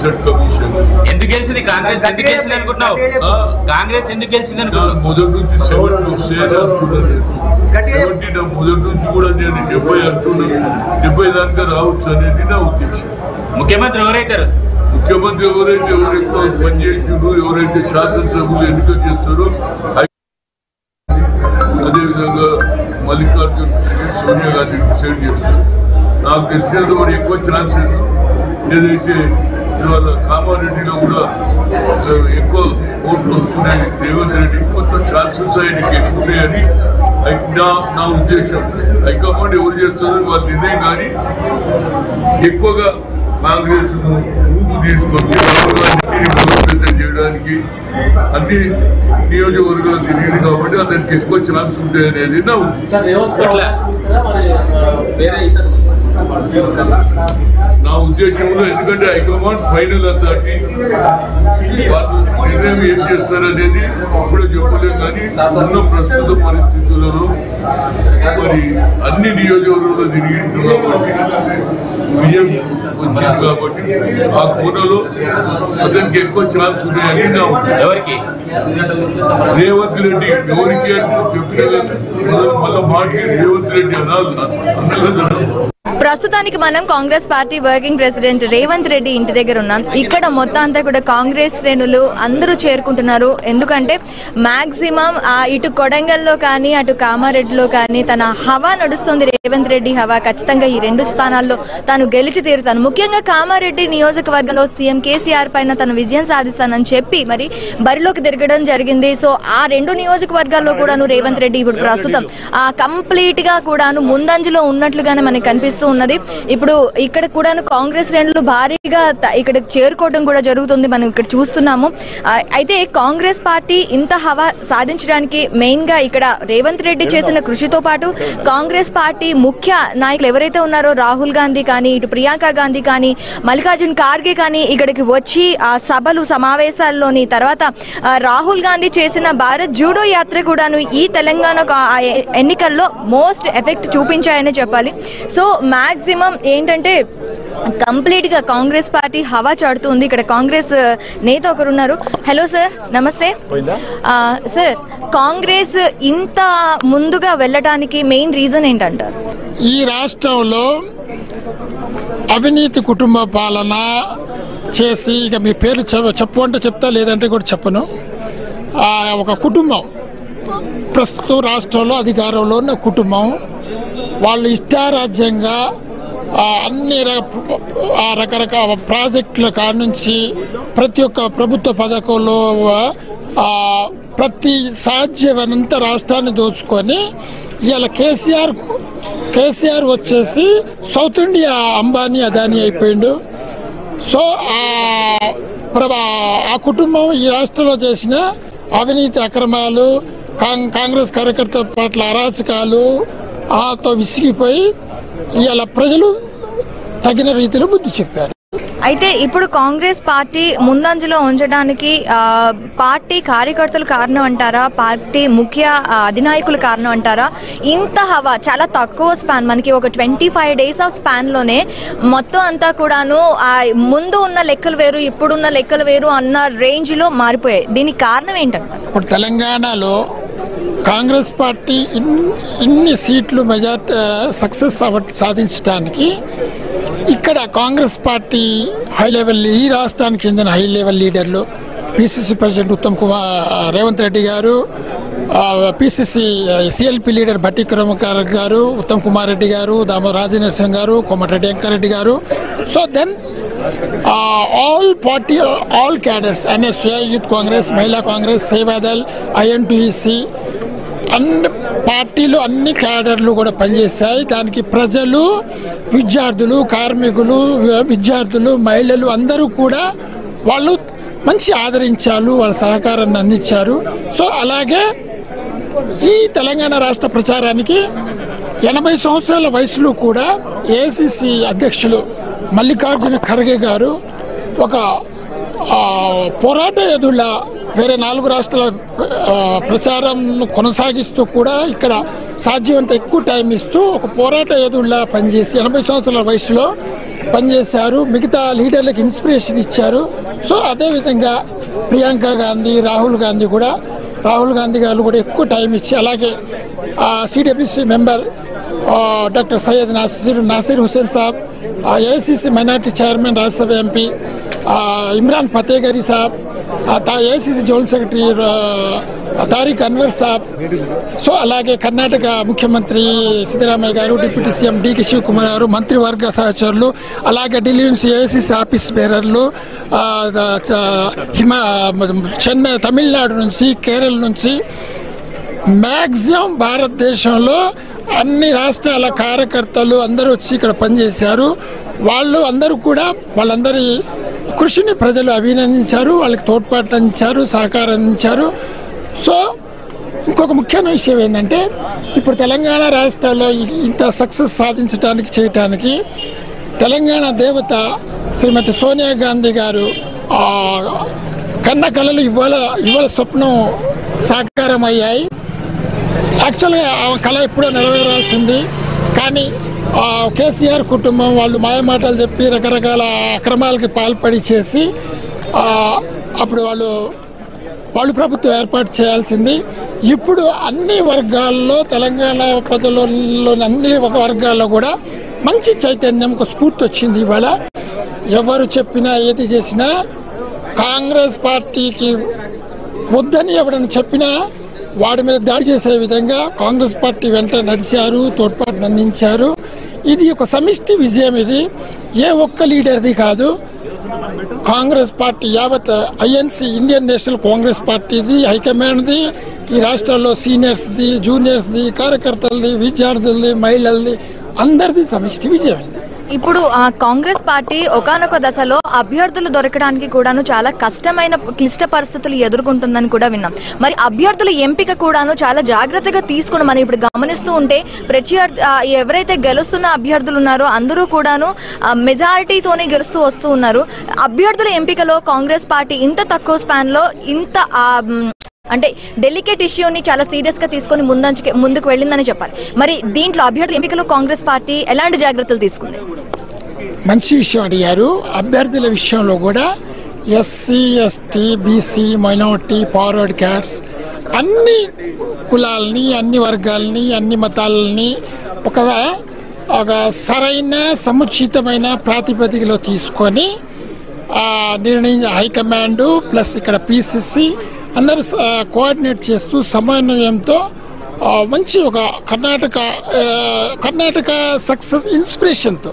ఎక్సెట్ commission ఎందుకు గెలిచింది కాంగ్రెస్ ఎందుకు గెలిచింది అనుకుంటున్నావు ఆ, కాంగ్రెస్ ఎందుకు గెలిచింది నా అనుకుంటున్నావు మొదటి నుంచి సెవెంటీ వస్తాయని అంటున్నాను సెవెంటీ నా మొదటి నుంచి కూడా నేను డెబ్బై అంటున్నాను డెబ్బై దానికా రావచ్చు అనేది నా ఉద్దేశం ముఖ్యమంత్రి ఎవరైతారు ముఖ్యమంత్రి ఎవరైతే ఎవరు ఎక్కువ పనిచేసిండ్రు ఎవరైతే శాసనసభ్యులు ఎన్నిక చేస్తారో అదేవిధంగా మల్లికార్జున్ ఖర్గే సోనియా గాంధీ డిసైడ్ చేస్తారు నాకు తెలిసినంత వరకు ఎక్కువ ఛాన్సెస్ ఏదైతే ఇవాళ కామారెడ్డిలో కూడా ఆ, ఎక్కువ ఓట్లు వస్తున్నాయి రేవంత్ రెడ్డి కొంత ఛాన్సెస్ ఆయనకి ఎక్కువ ఉన్నాయని ఐ- నా నా ఉద్దేశం హైకమాండ్ ఎవరు చేస్తారో వాళ్ళ నిర్ణయం కానీ ఎక్కువగా కాంగ్రెస్ ను ఊపు తీసుకొని రాహుల్ గాంధీని బలోపేతం చేయడానికి అన్ని నియోజకవర్గాలు తిరిగింది కాబట్టి అతనికి ఎక్కువ ఛాన్స్ ఉంటాయి అనేది నా ఉద్దేశం సార్ రేవంత్ అట్లా. చూసారా మరి ఆ, వేరే ఇతర నా ఉద్దేశంలో ఎందుకంటే హైకమాండ్ ఫైనల్ అథారిటీ వాళ్ళు నిర్ణయం ఏం చేస్తారనేది ఇప్పుడే చెప్పలేం కానీ ఉన్న ప్రస్తుత పరిస్థితులలో మరి అన్ని నియోజకవర్గంలో తిరిగిండ్రు కాబట్టి విజయం వచ్చింది కాబట్టి ఆ కోనలో అతనికి ఎక్కువ ఛాన్స్ ఉన్నాయని నా ఉద్దేశం ఎవరికి రేవంత్ రెడ్డి ఎవరికి అంటే చెప్పిన కదా మొదలు మళ్ళీ మాటికి రేవంత్ రెడ్డి అనాలి అన్నగదా ప్రస్తుతానికి మనం Congress party working president Revanth Reddy ఇంటి దగ్గర ఉన్నాం ఇక్కడ మొత్తం అంతా కూడా కాంగ్రెస్ శ్రేణులు అందరూ చేరుకుంటున్నారు ఎందుకంటే మాక్సిమం ఇటు కొడంగల్లో కానీ అటు కామారెడ్డిలో కానీ తన హవా నడుస్తుంది రేవంత్ రెడ్డి హవా ఖచ్చితంగా ఈ రెండు స్థానాల్లో తాను గెలిచి తీరుతాను ముఖ్యంగా కామారెడ్డి నియోజకవర్గంలో సీఎం కేసీఆర్ పైన తన విజయం సాధిస్తానని చెప్పి మరి బరిలోకి తిరగడం జరిగింది సో ఆ రెండు నియోజకవర్గాల్లో కూడాను రేవంత్ రెడ్డి ఇప్పుడు ప్రస్తుతం ఆ కంప్లీట్ గా కూడాను ముందంజలో ఉన్నట్లుగానే మనకి కనిపిస్తూ ఉన్నది ఇప్పుడు ఇక్కడ కూడాను కాంగ్రెస్ శ్రేణులు భారీగా త- ఇక్కడ చేరుకోవడం కూడా జరుగుతుంది మనం ఇక్కడ చూస్తున్నాము ఆ, అయితే కాంగ్రెస్ పార్టీ ఇంత హవా సాధించడానికి మెయిన్ గా ఇక్కడ రేవంత్ రెడ్డి చేసిన కృషితో పాటు కాంగ్రెస్ పార్టీ ముఖ్య నాయకులు ఎవరైతే ఉన్నారో రాహుల్ గాంధీ కానీ ఇటు ప్రియాంక గాంధీ కానీ మల్లికార్జున్ ఖార్గే కానీ ఇక్కడికి వచ్చి ఆ సభలు సమావేశాల్లోని తర్వాత ఆ, రాహుల్ గాంధీ చేసిన భారత్ జూడో యాత్ర కూడాను ఈ తెలంగాణ కా- ఆ ఎ- ఎన్నికల్లో మోస్ట్ ఎఫెక్ట్ చూపించాయని చెప్పాలి సో మాక్సిమం ఏంటంటే కంప్లీట్ గా కాంగ్రెస్ పార్టీ హవా చాడుతుంది ఇక్కడ కాంగ్రెస్ ఆ, నేత ఒకరు ఉన్నారు హలో సార్ నమస్తే ఆ, సార్ కాంగ్రెస్ ఇంత ముందుగా వెళ్ళటానికి మెయిన్ రీజన్ ఏంటంటారు ఈ రాష్ట్రంలో అవినీతి కుటుంబ పాలన చేసి ఇక మీ పేరు చెప్- చెప్పు అంటే చెప్తా లేదంటే కూడా చెప్పను ఆ, ఒక కుటుంబం ప్రస్తుతం రాష్ట్రంలో అధికారంలో ఉన్న కుటుంబం వాళ్ళు ఇష్టారాజ్యంగా ఆ, అన్ని ర- ఆ రకరకాల ప్రాజెక్టుల కాడ నుంచి ప్రతి ఒక్క ప్రభుత్వ పథకంలో ఆ, ప్రతి సాధ్యమైనంత రాష్ట్రాన్ని దోచుకొని ఇవాళ కేసీఆర్ కేసీఆర్ వచ్చేసి సౌత్ ఇండియా అంబానీ అదానీ అయిపోయిండు సో ఆ ప్రభా ఆ కుటుంబం ఈ రాష్ట్రంలో చేసిన అవినీతి అక్రమాలు కాంగ్ కాంగ్రెస్ కార్యకర్త పట్ల అరాచకాలు ఆతో విసిగిపోయి ఇవాళ ప్రజలు తగిన రీతిలో బుద్ధి చెప్పారు అయితే ఇప్పుడు కాంగ్రెస్ పార్టీ ముందంజలో ఉంచడానికి ఆ, పార్టీ కార్యకర్తలు కారణం అంటారా పార్టీ ముఖ్య ఆ, అధినాయకులు కారణం అంటారా ఇంత హవా చాలా తక్కువ స్పాన్ మనకి ఒక ట్వంటీ ఫైవ్ డేస్ ఆఫ్ స్పాన్లోనే మొత్తం అంతా కూడాను ఆ, ముందు ఉన్న లెక్కలు వేరు ఇప్పుడున్న లెక్కలు వేరు అన్న రేంజ్లో మారిపోయాయి దీనికి కారణం ఏంటంటారు ఇప్పుడు తెలంగాణలో కాంగ్రెస్ పార్టీ ఇన్ ఇన్ని సీట్లు మెజార్టీ సక్సెస్ అవ సాధించడానికి ఇక్కడ కాంగ్రెస్ పార్టీ హై లెవెల్ ఈ రాష్ట్రానికి చెందిన హై లెవెల్ లీడర్లు PCC president Uttam Kumar Revanth Reddy garu PCC CLP leader Bhatti కరుమకర్ గారు ఉత్తమ్ కుమార్ రెడ్డి గారు దామో రాజేంద్ర సింగ్ గారు Komatireddy Venkareddy garu so then all party all cadres NSA youth Congress మహిళా కాంగ్రెస్ సేవాదల్ ఐఎన్టీసీ అన్ని పార్టీలు అన్ని క్యాడర్లు కూడా పనిచేస్తాయి దానికి ప్రజలు విద్యార్థులు కార్మికులు వి- విద్యార్థులు మహిళలు అందరూ కూడా వాళ్ళు మంచి ఆదరించారు వాళ్ళ సహకారాన్ని అందించారు సో అలాగే ఈ తెలంగాణ రాష్ట్ర ప్రచారానికి ఎనభై సంవత్సరాల వయసులో కూడా ఏసీసీ అధ్యక్షులు మల్లికార్జున ఖర్గే గారు ఒక ఆ, పోరాట ఎదుళ్ళ వేరే నాలుగు రాష్ట్రాల ఆ, ప్రచారం కొనసాగిస్తూ కూడా ఇక్కడ సాధ్యమంత ఎక్కువ టైం ఇస్తూ ఒక పోరాట ఎదుళ్ళ పనిచేసి ఎనభై సంవత్సరాల వయసులో పనిచేశారు మిగతా లీడర్లకు ఇన్స్పిరేషన్ ఇచ్చారు సో అదేవిధంగా ప్రియాంక గాంధీ రాహుల్ గాంధీ కూడా రాహుల్ గాంధీ గారు కూడా ఎక్కువ టైం ఇచ్చి అలాగే CWC member doctor Syed Nasir Nasir Hussain Saab AICC minority chairman Rajya Sabha MP Imran Fatehgarhi Saab AICC zonal secretary Tariq Anwar Saab so అలాగే కర్ణాటక ముఖ్యమంత్రి సిద్ధరామయ్య గారు డిప్యూటీ సీఎం డికే శివకుమార్ గారు మంత్రివర్గ సహచరులు అలాగే ఢిల్లీ నుంచి ఏఐసిసి ఆఫీస్ బేరర్లు ఆ, చ- హిమ చెన్నై తమిళనాడు నుంచి కేరళ నుంచి మ్యాక్సిమం భారతదేశంలో అన్ని రాష్ట్రాల కార్యకర్తలు అందరూ వచ్చి ఇక్కడ పనిచేశారు వాళ్ళు అందరూ కూడా వాళ్ళందరి కృషిని ప్రజలు అభినందించారు వాళ్ళకి తోడ్పాటు అందించారు సహకారం అందించారు సో ఇంకొక ముఖ్యమైన విషయం ఏంటంటే ఇప్పుడు తెలంగాణ రాష్ట్రంలో ఇ- ఇంత సక్సెస్ సాధించడానికి చేయటానికి తెలంగాణ దేవత శ్రీమతి సోనియా గాంధీ గారు ఆ, కన్న కళలు ఇవాళ ఇవాళ స్వప్నం సాకారం అయ్యాయి యాక్చువల్గా ఆ కళ ఎప్పుడో నెరవేరాల్సింది కానీ ఆ కేసీఆర్ కుటుంబం వాళ్ళు మాయమాటలు చెప్పి రకరకాల అక్రమాలకి పాల్పడి చేసి ఆ, అప్పుడు వాళ్ళు వాళ్ళు ప్రభుత్వం ఏర్పాటు చేయాల్సింది ఇప్పుడు అన్ని వర్గాల్లో తెలంగాణ ప్రజలలో అన్ని ఒక వర్గాల్లో కూడా మంచి చైతన్యం ఒక స్ఫూర్తి వచ్చింది ఇవాళ ఎవరు చెప్పినా ఏది చేసినా కాంగ్రెస్ పార్టీకి వద్దని ఎవడని చెప్పినా వాడి మీద దాడి చేసే విధంగా కాంగ్రెస్ పార్టీ వెంట నడిచారు తోడ్పాటును అందించారు ఇది ఒక సమిష్టి విజయం ఇది ఏ ఒక్క లీడర్ది కాదు కాంగ్రెస్ పార్టీ యావత్ ఐఎన్సి ఇండియన్ నేషనల్ కాంగ్రెస్ పార్టీది హైకమాండ్ది ఈ రాష్ట్రాల్లో సీనియర్స్ది జూనియర్స్ది కార్యకర్తలది విద్యార్థులది మహిళలది అందరిది సమిష్టి విజయం ఇది ఇప్పుడు ఆ కాంగ్రెస్ పార్టీ ఒకానొక దశలో అభ్యర్థులు దొరకడానికి కూడాను చాలా కష్టమైన క్లిష్ట పరిస్థితులు ఎదుర్కొంటుందని కూడా విన్నాం మరి అభ్యర్థుల ఎంపిక కూడాను చాలా జాగ్రత్తగా తీసుకుని మనం ఇప్పుడు గమనిస్తూ ఉంటే ప్రత్యర్థి ఆ, ఎవరైతే గెలుస్తున్న అభ్యర్థులు ఉన్నారో అందరూ కూడాను ఆ, మెజారిటీతోనే గెలుస్తూ వస్తూ ఉన్నారు అభ్యర్థుల ఎంపికలో కాంగ్రెస్ పార్టీ ఇంత తక్కువ స్పాన్ లో ఇంత ఆ, మ్, అంటే డెలికేట్ ఇష్యూని చాలా సీరియస్ గా తీసుకొని ముందంచుకే ముందుకు వెళ్ళిందని చెప్పాలి మరి దీంట్లో అభ్యర్థుల ఎంపికలో కాంగ్రెస్ పార్టీ ఎలాంటి జాగ్రత్తలు తీసుకుంది మంచి విషయం అడిగారు అభ్యర్థుల విషయంలో కూడా SC ST BC minority forward castes అన్ని కులాలని అన్ని వర్గాలని అన్ని మతాలని ఒక ఒక సరైన సముచితమైన ప్రాతిపదికలో తీసుకొని ఆ, నిర్ణయం హైకమాండ్ ప్లస్ ఇక్కడ పిసిసి అందరూ స- కోఆర్డినేట్ చేస్తూ సమన్వయంతో ఆ, మంచి ఒక కర్ణాటక ఆ, కర్ణాటక సక్సెస్ ఇన్స్పిరేషన్తో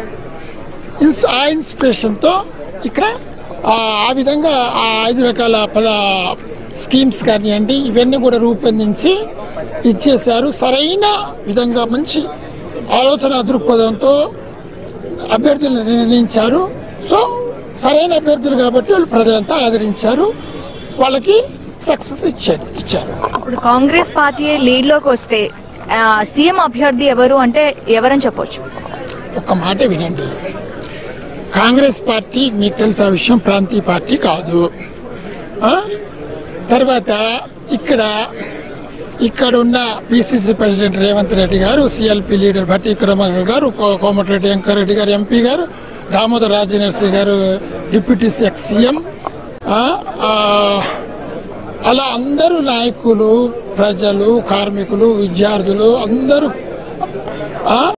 ఇన్స్ ఆ ఇన్స్పిరేషన్తో ఇక్కడ ఆ ఆ విధంగా ఆ ఐదు రకాల పద స్కీమ్స్ కానివ్వండి ఇవన్నీ కూడా రూపొందించి ఇచ్చేశారు సరైన విధంగా మంచి ఆలోచన దృక్పథంతో అభ్యర్థులను నిర్ణయించారు సో సరైన అభ్యర్థులు కాబట్టి వాళ్ళు ప్రజలంతా ఆదరించారు వాళ్ళకి సక్సెస్ ఇచ్చారు ఇచ్చారు ఇప్పుడు కాంగ్రెస్ పార్టీ లీడ్ లోకి వస్తే ఆ, సీఎం అభ్యర్థి ఎవరు అంటే ఎవరని చెప్పొచ్చు ఒక్క మాట వినండి కాంగ్రెస్ పార్టీ మీకు తెలిసిన విషయం ప్రాంతీయ పార్టీ కాదు ఆ? తర్వాత ఇక్కడ ఇక్కడ ఉన్న పిసిసి ప్రెసిడెంట్ రేవంత్ రెడ్డి గారు సిఎల్పి లీడర్ భట్టి విక్రమార్క గారు కో- కోమటిరెడ్డి వెంకరెడ్డి గారు ఎంపీ గారు దామోదర్ రాజనరసింహ గారు డిప్యూటీ ఎక్స్ సీఎం ఆ, ఆ, అలా అందరూ నాయకులు ప్రజలు కార్మికులు విద్యార్థులు అందరూ ఆ,